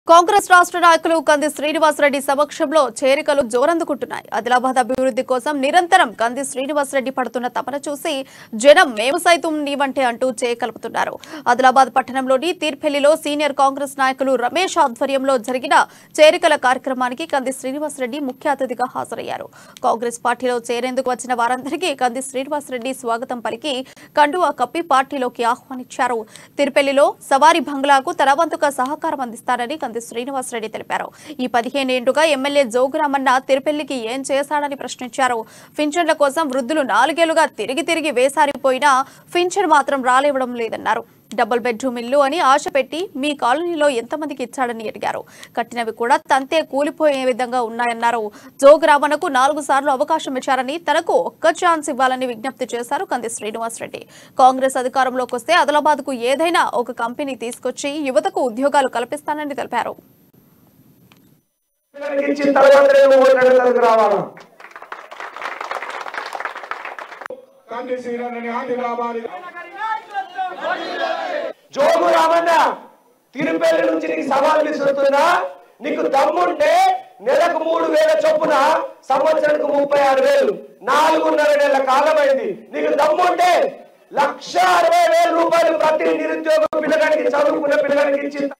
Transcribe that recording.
కాంగ్రెస్ రాష్ట్ర నాయకులు కంది శ్రీనివాసరెడ్డి సమక్షంలో చేరికలు జోరందుకుంటున్నాయి ఆదిలాబాద్ అభివృద్ధి కోసం నిరంతరం కంది శ్రీనివాసరెడ్డి పడుతున్న తపన చూసి జనం మేము సైతం నీవంటే అంటూ చేయకలుపుతున్నారు ఆదిలాబాద్ పట్టణంలోని తీర్పెల్లిలో సీనియర్ కాంగ్రెస్ నాయకులు రమేష్ ఆధ్వర్యంలో జరిగిన చేరికల కార్యక్రమానికి కంది శ్రీనివాసరెడ్డి ముఖ్య అతిథిగా హాజరయ్యారు కాంగ్రెస్ పార్టీలో చేరేందుకు వచ్చిన వారందరికీ కంది శ్రీనివాసరెడ్డి స్వాగతం పలికి కండువా కప్పి పార్టీలోకి ఆహ్వానించారు తిరుపెల్లిలో సవారి బంగ్లాకు తన వంతుగా సహకారం అందిస్తారని కంది శ్రీనివాసరెడ్డి తెలిపారు ఈ పదిహేనేండుగా ఎమ్మెల్యే జోగురామన్న తిరుపెల్లికి ఏం చేశాడని ప్రశ్నించారు పింఛన్ల కోసం వృద్ధులు నాలుగేళ్లుగా తిరిగి తిరిగి వేసారిపోయినా పింఛన్ మాత్రం రాలేవడం లేదన్నారు డబుల్ బెడ్రూమ్ ఇల్లు అని ఆశ పెట్టి మీ కాలనీలో ఎంతమందికి ఇచ్చాడని అడిగారు కట్టినవి కూడా తంతే కూలిపోయే విధంగా ఉన్నాయన్నారు జోగురామన్నకు నాలుగు సార్లు అవకాశం ఇచ్చారని తనకు ఒక్క ఛాన్స్ ఇవ్వాలని విజ్ఞప్తి చేశారు కంది శ్రీనివాసరెడ్డి కాంగ్రెస్ అధికారంలోకి వస్తే ఆదిలాబాద్ కు ఏదైనా ఒక కంపెనీ తీసుకొచ్చి యువతకు ఉద్యోగాలు కల్పిస్తానని తెలిపారు పిల్లలకి ఇచ్చిన తర్వాత నేను ఓట్లకు రావాలా కాంతి శ్రీరామని ఆదిలాబాద్ జోగు రామన్న తిరుపల్లి నుంచి నీకు సవాల్ విసురుతున్నా నీకు దమ్ముంటే నెలకు మూడు వేల చొప్పున సంవత్సరానికి ముప్పై ఆరు వేలు నాలుగున్నర నెలల కాలమైంది నీకు దమ్ముంటే లక్ష అరవై వేల రూపాయలు ప్రతి నిరుద్యోగ పిల్లగానికి చదువుకున్న పిల్లగానికి ఇచ్చిన